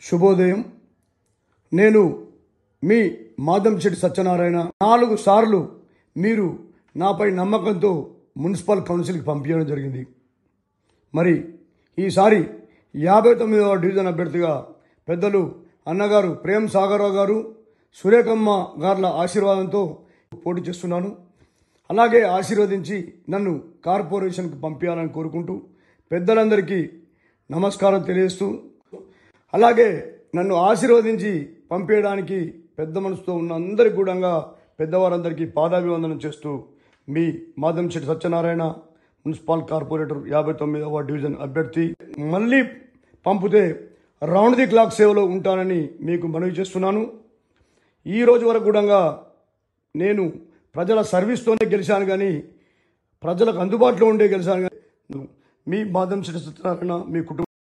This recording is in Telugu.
శుభోదయం నేను మీ మాదంశెట్టి సత్యనారాయణ నాలుగు సార్లు మీరు నాపై నమ్మకంతో మున్సిపల్ కౌన్సిల్కి పంపించడం జరిగింది మరి ఈసారి యాభై తొమ్మిదవ డివిజన్ అభ్యర్థిగా పెద్దలు అన్నగారు ప్రేమ్ సాగరరావు గారు సురేఖమ్మ గార్ల ఆశీర్వాదంతో పోటీ చేస్తున్నాను అలాగే ఆశీర్వదించి నన్ను కార్పొరేషన్కి పంపించాలని కోరుకుంటూ పెద్దలందరికీ నమస్కారం తెలియజేస్తూ అలాగే నన్ను ఆశీర్వదించి పంపేయడానికి పెద్ద మనసుతో ఉన్న అందరికి కూడా పెద్దవారందరికీ పాదాభివందనం చేస్తూ మీ మాధంశెట్టి సత్యనారాయణ మున్సిపల్ కార్పొరేటర్ యాభై తొమ్మిదవ డివిజన్ అభ్యర్థి మళ్ళీ పంపితే రౌండ్ ది క్లాక్ సేవలో ఉంటానని మీకు మనవి చేస్తున్నాను ఈ రోజు వరకు కూడా నేను ప్రజల సర్వీస్తోనే గెలిచాను కానీ ప్రజలకు అందుబాటులో ఉండే గెలిచాను కానీ మీ మాధంశెట్టి సత్యనారాయణ మీ కుటుంబం